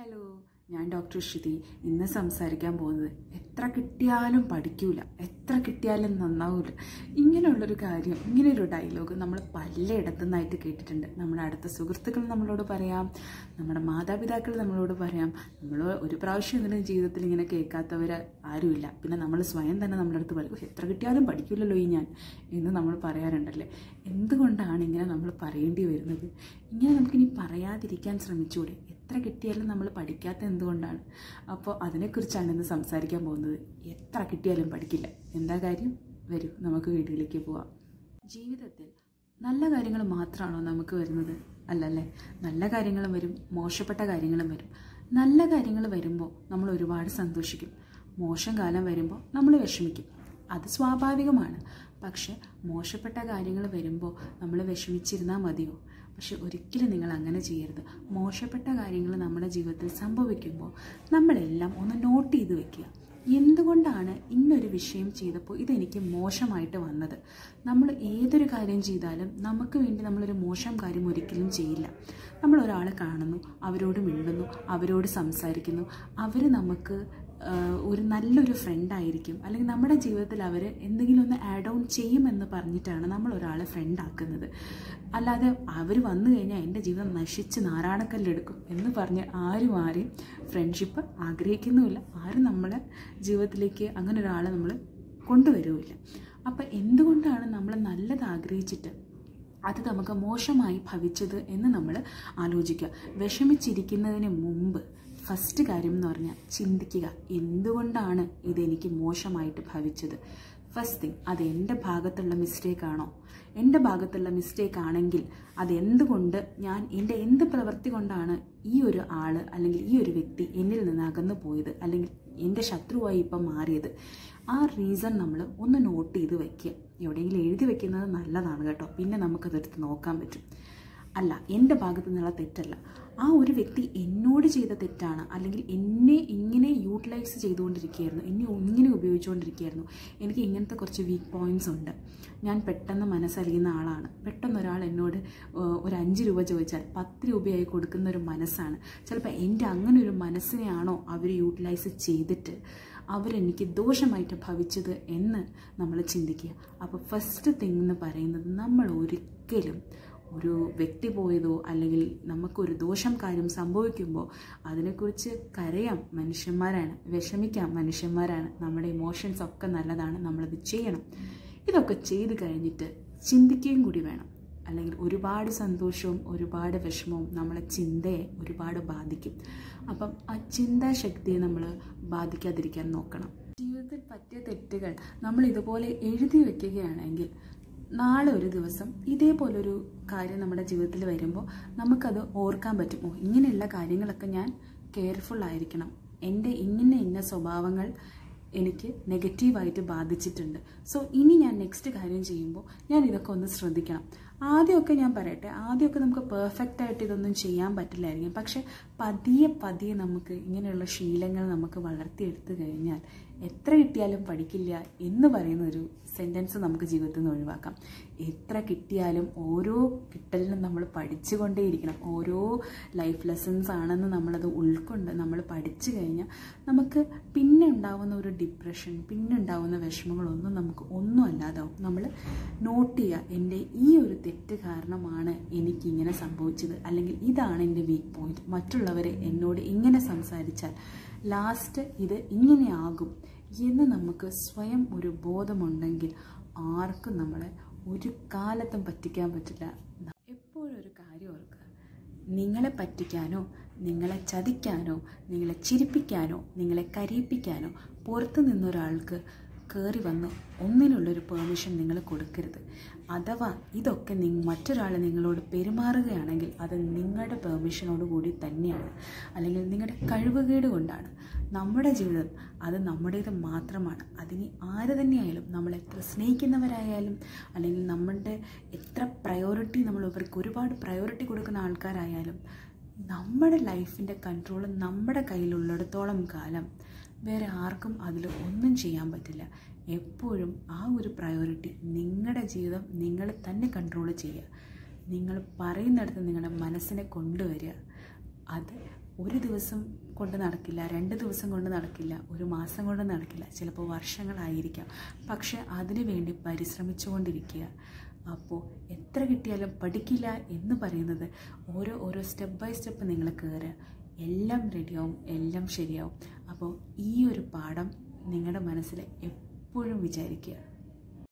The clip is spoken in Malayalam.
ഹലോ ഞാൻ ഡോക്ടർ ശ്രുതി ഇന്ന് സംസാരിക്കാൻ പോകുന്നത് എത്ര കിട്ടിയാലും പഠിക്കൂല എത്ര കിട്ടിയാലും നന്നാവൂല ഇങ്ങനെയുള്ളൊരു കാര്യം ഇങ്ങനെയൊരു ഡയലോഗ് നമ്മൾ പലയിടത്തു നിന്നായിട്ട് കേട്ടിട്ടുണ്ട് നമ്മുടെ അടുത്ത സുഹൃത്തുക്കൾ നമ്മളോട് പറയാം നമ്മുടെ മാതാപിതാക്കൾ നമ്മളോട് പറയാം നമ്മൾ ഒരു പ്രാവശ്യം ഇതിന് ജീവിതത്തിൽ ഇങ്ങനെ കേൾക്കാത്തവർ ആരുമില്ല പിന്നെ നമ്മൾ സ്വയം തന്നെ നമ്മുടെ അടുത്ത് പറയും "ഉഫ്, എത്ര കിട്ടിയാലും പഠിക്കില്ലല്ലോ ഈ ഞാൻ എന്ന് നമ്മൾ പറയാറുണ്ടല്ലേ എന്തുകൊണ്ടാണ് ഇങ്ങനെ നമ്മൾ പറയേണ്ടി വരുന്നത് ഇങ്ങനെ നമുക്കിനി പറയാതിരിക്കാൻ ശ്രമിച്ചുകൂടെ എത്ര കിട്ടിയാലും നമ്മൾ പഠിക്കാത്ത എന്തുകൊണ്ടാണ് അപ്പോൾ അതിനെക്കുറിച്ചാണ് ഇന്ന് സംസാരിക്കാൻ പോകുന്നത് എത്ര കിട്ടിയാലും പഠിക്കില്ല എന്താ കാര്യം വരൂ നമുക്ക് വീട്ടിലേക്ക് പോവാം ജീവിതത്തിൽ നല്ല കാര്യങ്ങൾ മാത്രമാണോ നമുക്ക് വരുന്നത് അല്ലല്ലേ നല്ല കാര്യങ്ങളും വരും മോശപ്പെട്ട കാര്യങ്ങളും വരും നല്ല കാര്യങ്ങൾ വരുമ്പോൾ നമ്മൾ ഒരുപാട് സന്തോഷിക്കും മോശം കാലം വരുമ്പോൾ നമ്മൾ വിഷമിക്കും അത് സ്വാഭാവികമാണ് പക്ഷെ മോശപ്പെട്ട കാര്യങ്ങൾ വരുമ്പോൾ നമ്മൾ വിഷമിച്ചിരുന്നാൽ മതിയോ പക്ഷെ ഒരിക്കലും നിങ്ങൾ അങ്ങനെ ചെയ്യരുത് മോശപ്പെട്ട കാര്യങ്ങൾ നമ്മുടെ ജീവിതത്തിൽ സംഭവിക്കുമ്പോൾ നമ്മളെല്ലാം ഒന്ന് നോട്ട് ചെയ്ത് വെക്കുക എന്തുകൊണ്ടാണ് ഇന്നൊരു വിഷയം ചെയ്തപ്പോൾ ഇതെനിക്ക് മോശമായിട്ട് വന്നത് നമ്മൾ ഏതൊരു കാര്യം ചെയ്താലും നമുക്ക് വേണ്ടി നമ്മളൊരു മോശം കാര്യം ഒരിക്കലും ചെയ്യില്ല നമ്മൾ ഒരാളെ കാണുന്നു അവരോട് മിണ്ടുന്നു അവരോട് സംസാരിക്കുന്നു അവർ നമുക്ക് ആഹ്, ഒരു നല്ലൊരു ഫ്രണ്ടായിരിക്കും അല്ലെങ്കിൽ നമ്മുടെ ജീവിതത്തിൽ അവർ എന്തെങ്കിലും ഒന്ന് ആഡ് ഓൺ ചെയ്യുമെന്ന് പറഞ്ഞിട്ടാണ് നമ്മൾ ഒരാളെ ഫ്രണ്ടാക്കുന്നത് അല്ലാതെ അവർ വന്നു കഴിഞ്ഞാൽ എൻ്റെ ജീവിതം നശിച്ച് നാരായണക്കല്ലെടുക്കും എന്ന് പറഞ്ഞ് ആരും ആരെയും ഫ്രണ്ട്ഷിപ്പ് ആഗ്രഹിക്കുന്നുമില്ല ആരും നമ്മളെ ജീവിതത്തിലേക്ക് അങ്ങനെ ഒരാളെ നമ്മൾ കൊണ്ടുവരുമില്ല അപ്പം എന്തുകൊണ്ടാണ് നമ്മൾ നല്ലത് ആഗ്രഹിച്ചിട്ട് അത് നമുക്ക് മോശമായി ഭവിച്ചത് എന്ന് നമ്മൾ ആലോചിക്കുക വിഷമിച്ചിരിക്കുന്നതിന് മുമ്പ് ഫസ്റ്റ് കാര്യം എന്ന് പറഞ്ഞാൽ ചിന്തിക്കുക എന്തുകൊണ്ടാണ് ഇതെനിക്ക് മോശമായിട്ട് ഭവിച്ചത് ഫസ്റ്റ് തിങ് അത് എൻ്റെ ഭാഗത്തുള്ള മിസ്റ്റേക്കാണോ എൻ്റെ ഭാഗത്തുള്ള മിസ്റ്റേക്ക് ആണെങ്കിൽ അതെന്തുകൊണ്ട് ഞാൻ എൻ്റെ എന്ത് പ്രവൃത്തി കൊണ്ടാണ് ഈ ഒരു ആൾ അല്ലെങ്കിൽ ഈ ഒരു വ്യക്തി എന്നിൽ നിന്ന് അകന്നു പോയത് അല്ലെങ്കിൽ എൻ്റെ ശത്രുവായി ഇപ്പം മാറിയത് ആ റീസൺ നമ്മൾ ഒന്ന് നോട്ട് ചെയ്ത് വെക്കുക എവിടെയെങ്കിലും എഴുതി വെക്കുന്നത് നല്ലതാണ് കേട്ടോ പിന്നെ നമുക്കതെടുത്ത് നോക്കാൻ പറ്റും അല്ല എൻ്റെ ഭാഗത്തു നിന്നുള്ള തെറ്റല്ല ആ ഒരു വ്യക്തി എന്നോട് ചെയ്ത തെറ്റാണ് അല്ലെങ്കിൽ എന്നെ ഇങ്ങനെ യൂട്ടിലൈസ് ചെയ്തുകൊണ്ടിരിക്കുകയായിരുന്നു എന്നെ ഇങ്ങനെ ഉപയോഗിച്ചുകൊണ്ടിരിക്കുകയായിരുന്നു എനിക്ക് ഇങ്ങനത്തെ കുറച്ച് വീക്ക് പോയിൻറ്റ്സ് ഉണ്ട് ഞാൻ പെട്ടെന്ന് മനസ്സലിയുന്ന ആളാണ് പെട്ടെന്ന് ഒരാൾ എന്നോട് ഏഹ്, ഒരു അഞ്ച് രൂപ ചോദിച്ചാൽ പത്ത് രൂപയായി കൊടുക്കുന്ന ഒരു മനസ്സാണ് ചിലപ്പോൾ എൻ്റെ അങ്ങനെ ഒരു മനസ്സിനെയാണോ അവർ യൂട്ടിലൈസ് ചെയ്തിട്ട് അവരെനിക്ക് ദോഷമായിട്ട് ഭവിച്ചത് എന്ന് നമ്മൾ ചിന്തിക്കുക അപ്പോൾ ഫസ്റ്റ് തിങ് എന്ന് പറയുന്നത് നമ്മൾ ഒരിക്കലും ഒരു വ്യക്തി പോയതോ അല്ലെങ്കിൽ നമുക്കൊരു ദോഷം കാര്യം സംഭവിക്കുമ്പോൾ അതിനെക്കുറിച്ച് കരയാം മനുഷ്യന്മാരാണ് വിഷമിക്കാം മനുഷ്യന്മാരാണ് നമ്മുടെ ഇമോഷൻസ് ഒക്കെ നല്ലതാണ് നമ്മളത് ചെയ്യണം ഇതൊക്കെ ചെയ്ത് കഴിഞ്ഞിട്ട് ചിന്തിക്കുകയും കൂടി വേണം അല്ലെങ്കിൽ ഒരുപാട് സന്തോഷവും ഒരുപാട് വിഷമവും നമ്മളെ ചിന്തയെ ഒരുപാട് ബാധിക്കും അപ്പം ആ ചിന്താശക്തിയെ നമ്മൾ ബാധിക്കാതിരിക്കാൻ നോക്കണം ജീവിതത്തിൽ പറ്റിയ തെറ്റുകൾ നമ്മൾ ഇതുപോലെ എഴുതി വെക്കുകയാണെങ്കിൽ നാളെ ഒരു ദിവസം ഇതേപോലൊരു കാര്യം നമ്മുടെ ജീവിതത്തിൽ വരുമ്പോൾ നമുക്കത് ഓർക്കാൻ പറ്റും ഓ ഇങ്ങനെയുള്ള കാര്യങ്ങളൊക്കെ ഞാൻ കെയർഫുൾ ആയിരിക്കണം എൻ്റെ ഇങ്ങനെ ഇന്ന സ്വഭാവങ്ങൾ എനിക്ക് നെഗറ്റീവായിട്ട് ബാധിച്ചിട്ടുണ്ട് സോ ഇനി ഞാൻ നെക്സ്റ്റ് കാര്യം ചെയ്യുമ്പോൾ ഞാൻ ഇതൊക്കെ ഒന്ന് ശ്രദ്ധിക്കണം ആദ്യമൊക്കെ ഞാൻ പറയട്ടെ ആദ്യമൊക്കെ നമുക്ക് പെർഫെക്റ്റ് ആയിട്ട് ഇതൊന്നും ചെയ്യാൻ പറ്റില്ലായിരിക്കും പക്ഷെ പതിയെ പതിയെ നമുക്ക് ഇങ്ങനെയുള്ള ശീലങ്ങൾ നമുക്ക് വളർത്തിയെടുത്തു കഴിഞ്ഞാൽ എത്ര കിട്ടിയാലും പഠിക്കില്ല എന്ന് പറയുന്ന ഒരു സെൻറ്റൻസ് നമുക്ക് ജീവിതത്തിൽ നിന്ന് ഒഴിവാക്കാം എത്ര കിട്ടിയാലും ഓരോ കിട്ടലിനും നമ്മൾ പഠിച്ചുകൊണ്ടേയിരിക്കണം ഓരോ ലൈഫ് ലെസൺസ് ആണെന്ന് നമ്മളത് ഉൾക്കൊണ്ട് നമ്മൾ പഠിച്ചു കഴിഞ്ഞാൽ നമുക്ക് പിന്നെ ഉണ്ടാവുന്ന ഒരു ഡിപ്രഷൻ പിന്നെ ഉണ്ടാവുന്ന വിഷമങ്ങളൊന്നും നമുക്ക് ഒന്നും അല്ലാതാവും നമ്മൾ നോട്ട് ചെയ്യുക എൻ്റെ ഈ ഒരു തെറ്റ് കാരണമാണ് എനിക്ക് ഇങ്ങനെ സംഭവിച്ചത് അല്ലെങ്കിൽ ഇതാണ് എൻ്റെ വീക്ക് പോയിന്റ് മറ്റുള്ളവരെ എന്നോട് ഇങ്ങനെ സംസാരിച്ചാൽ ലാസ്റ്റ് ഇത് ഇങ്ങനെയാകും എന്ന് നമുക്ക് സ്വയം ഒരു ബോധമുണ്ടെങ്കിൽ ആർക്കും നമ്മളെ ഒരു കാലത്തും പറ്റിക്കാൻ പറ്റില്ല എപ്പോഴും ഒരു കാര്യം ഓർക്കുക നിങ്ങളെ പറ്റിക്കാനോ നിങ്ങളെ ചതിക്കാനോ നിങ്ങളെ ചിരിപ്പിക്കാനോ നിങ്ങളെ കരയിപ്പിക്കാനോ പുറത്തു നിന്നൊരാൾക്ക് കയറി വന്ന് ഒന്നിനുള്ളൊരു പെർമിഷൻ നിങ്ങൾ കൊടുക്കരുത് അഥവാ ഇതൊക്കെ നി മറ്റൊരാൾ നിങ്ങളോട് പെരുമാറുകയാണെങ്കിൽ അത് നിങ്ങളുടെ പെർമിഷനോട് കൂടി തന്നെയാണ് അല്ലെങ്കിൽ നിങ്ങളുടെ കഴിവുകേട് കൊണ്ടാണ് നമ്മുടെ ജീവിതം അത് നമ്മുടേത് മാത്രമാണ് അതിന് ആര് തന്നെയായാലും നമ്മൾ എത്ര സ്നേഹിക്കുന്നവരായാലും അല്ലെങ്കിൽ നമ്മളുടെ എത്ര പ്രയോറിറ്റി നമ്മൾ ഇവർക്ക് ഒരുപാട് പ്രയോറിറ്റി കൊടുക്കുന്ന ആൾക്കാരായാലും നമ്മുടെ ലൈഫിൻ്റെ കൺട്രോൾ നമ്മുടെ കയ്യിലുള്ളിടത്തോളം കാലം വേറെ ആർക്കും അതിൽ ഒന്നും ചെയ്യാൻ പറ്റില്ല എപ്പോഴും ആ ഒരു പ്രയോറിറ്റി നിങ്ങളുടെ ജീവിതം നിങ്ങൾ തന്നെ കൺട്രോൾ ചെയ്യുക നിങ്ങൾ പറയുന്നിടത്ത് നിങ്ങളുടെ മനസ്സിനെ കൊണ്ടുവരിക അത് ഒരു ദിവസം കൊണ്ട് നടക്കില്ല രണ്ട് ദിവസം കൊണ്ട് നടക്കില്ല ഒരു മാസം കൊണ്ട് നടക്കില്ല ചിലപ്പോൾ വർഷങ്ങളായിരിക്കാം പക്ഷെ അതിനു വേണ്ടി പരിശ്രമിച്ചുകൊണ്ടിരിക്കുക അപ്പോൾ എത്ര കിട്ടിയാലും പഠിക്കില്ല എന്ന് പറയുന്നത് ഓരോ ഓരോ സ്റ്റെപ്പ് ബൈ സ്റ്റെപ്പ് നിങ്ങൾ കയറുക എല്ലാം റെഡിയാവും എല്ലാം ശരിയാവും അപ്പോൾ ഈ ഒരു പാഠം നിങ്ങളുടെ മനസ്സിൽ എപ്പോഴും വിചാരിക്കുക